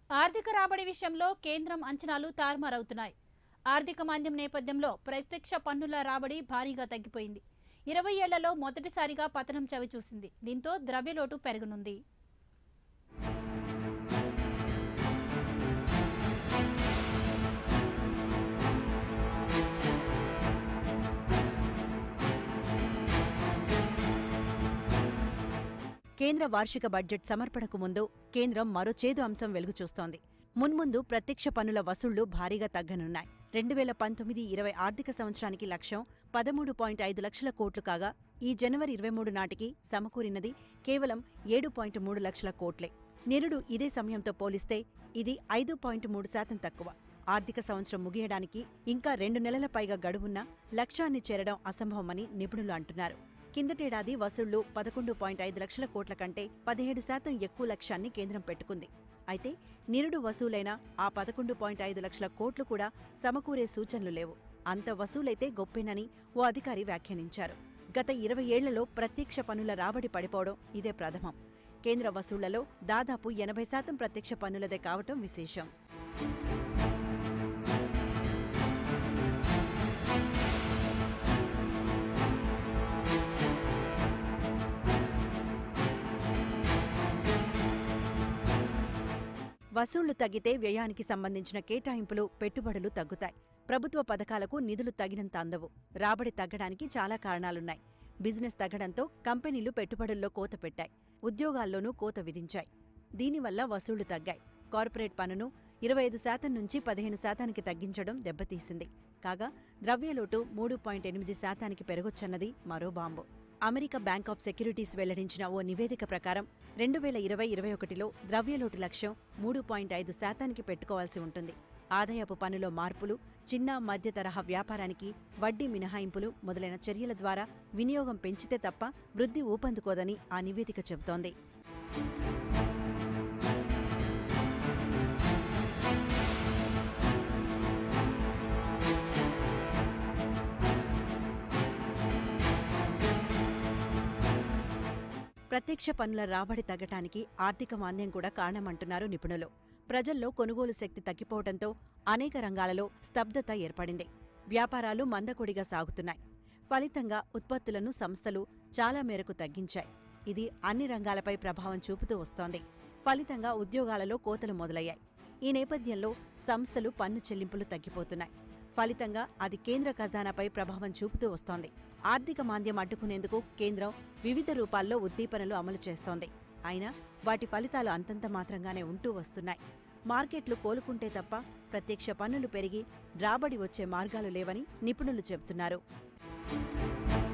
ఆర్థిక రాబడి విషయంలో కేంద్రం అంచనాలు తారుమారవుతున్నాయి ఆర్థిక మాంద్యం నేపథ్యంలో ప్రత్యక్ష పన్నుల రాబడి భారీగా తగ్గిపోయింది ఇరవై ఏళ్లలో మొదటిసారిగా పతనం చవిచూసింది దీంతో ద్రవ్యలోటు పెరగనుంది కేంద్ర వార్షిక బడ్జెట్ సమర్పణకు ముందు కేంద్రం మరో చేదు అంశం వెలుగు చూస్తోంది మున్ముందు ప్రత్యక్ష పన్నుల వసూళ్లు భారీగా తగ్గనున్నాయి రెండు వేల పంతొమ్మిది ఇరవై ఆర్థిక సంవత్సరానికి లక్ష్యం పదమూడు పాయింట్ ఐదు లక్షల కోట్లు కాగా ఈ జనవరి ఇరవై మూడు నాటికి సమకూరినది కేవలం ఏడు పాయింట్ మూడు లక్షల కోట్లే నిరుడు ఇదే సమయంతో పోలిస్తే ఇది ఐదు పాయింట్ మూడు శాతం తక్కువ ఆర్థిక సంవత్సరం ముగియడానికి ఇంకా రెండు నెలల పైగా గడువున్నా లక్ష్యాన్ని చేరడం అసంభవమని నిపుణులు అంటున్నారు కిందటేడాది వసూళ్లు పదకొండు పాయింట్ ఐదు లక్షల కోట్ల కంటే పదిహేడు శాతం ఎక్కువ లక్ష్యాన్ని కేంద్రం పెట్టుకుంది అయితే నిరుడు వసూలైన ఆ పదకొండు పాయింట్ ఐదు లక్షల కోట్లు కూడా సమకూరే సూచనలు లేవు అంత వసూలైతే గొప్పేనని ఓ అధికారి వ్యాఖ్యానించారు గత ఇరవై ఏళ్లలో ప్రత్యక్ష పన్నుల రాబడి పడిపోవడం ఇదే ప్రథమం కేంద్ర వసూళ్లలో దాదాపు ఎనభై శాతం ప్రత్యక్ష పన్నులదే కావటం విశేషం వసూళ్లు తగ్గితే వ్యయానికి సంబంధించిన కేటాయింపులు పెట్టుబడులు తగ్గుతాయి ప్రభుత్వ పథకాలకు నిధులు తగినంత అందవు రాబడి తగ్గడానికి చాలా కారణాలున్నాయి బిజినెస్ తగ్గడంతో కంపెనీలు పెట్టుబడుల్లో కోత పెట్టాయి ఉద్యోగాల్లోనూ కోత విధించాయి దీనివల్ల వసూళ్లు తగ్గాయి కార్పొరేట్ పన్నును ఇరవై ఐదు శాతం నుంచి పదిహేను శాతానికి తగ్గించడం దెబ్బతీసింది కాగా ద్రవ్యలోటు మూడు పాయింట్ ఎనిమిది శాతానికి పెరగొచ్చన్నది మరో bomb America bank of securities వెల్లడించిన ఓ నివేదిక ప్రకారం రెండు వేల ఇరవై ఇరవై ఒకటిలో ద్రవ్యలోటు లక్ష్యం మూడు పాయింట్ ఐదు శాతానికి పెట్టుకోవాల్సి ఉంటుంది ఆదాయపు పన్నులో మార్పులు చిన్న మధ్య తరహా వ్యాపారానికి వడ్డీ మినహాయింపులు మొదలైన చర్యల ద్వారా వినియోగం పెంచితే తప్ప వృద్ధి ఊపందుకోదని ఆ నివేదిక చెబుతోంది ప్రత్యక్ష పన్నుల రాబడి తగ్గటానికి ఆర్థిక మాంద్యం కూడా కారణమంటున్నారు నిపుణులు ప్రజల్లో కొనుగోలు శక్తి తగ్గిపోవడంతో అనేక రంగాలలో స్తబ్దత ఏర్పడింది వ్యాపారాలు మందకొడిగా సాగుతున్నాయి ఫలితంగా ఉత్పత్తులను సంస్థలు చాలా మేరకు తగ్గించాయి ఇది అన్ని రంగాలపై ప్రభావం చూపుతూ వస్తోంది ఫలితంగా ఉద్యోగాలలో కోతలు మొదలయ్యాయి ఈ నేపథ్యంలో సంస్థలు పన్ను చెల్లింపులు తగ్గిపోతున్నాయి ఫలితంగా అది కేంద్ర ఖజానాపై ప్రభావం చూపుతూ వస్తోంది ఆర్థిక మాంద్యం అడ్డుకునేందుకు కేంద్రం వివిధ రూపాల్లో ఉద్దీపనలు అమలు చేస్తోంది అయినా వాటి ఫలితాలు అంతంత మాత్రంగానే ఉంటూ వస్తున్నాయి మార్కెట్లు కోలుకుంటే తప్ప ప్రత్యక్ష పన్నులు పెరిగి రాబడి వచ్చే మార్గాలు లేవని నిపుణులు చెబుతున్నారు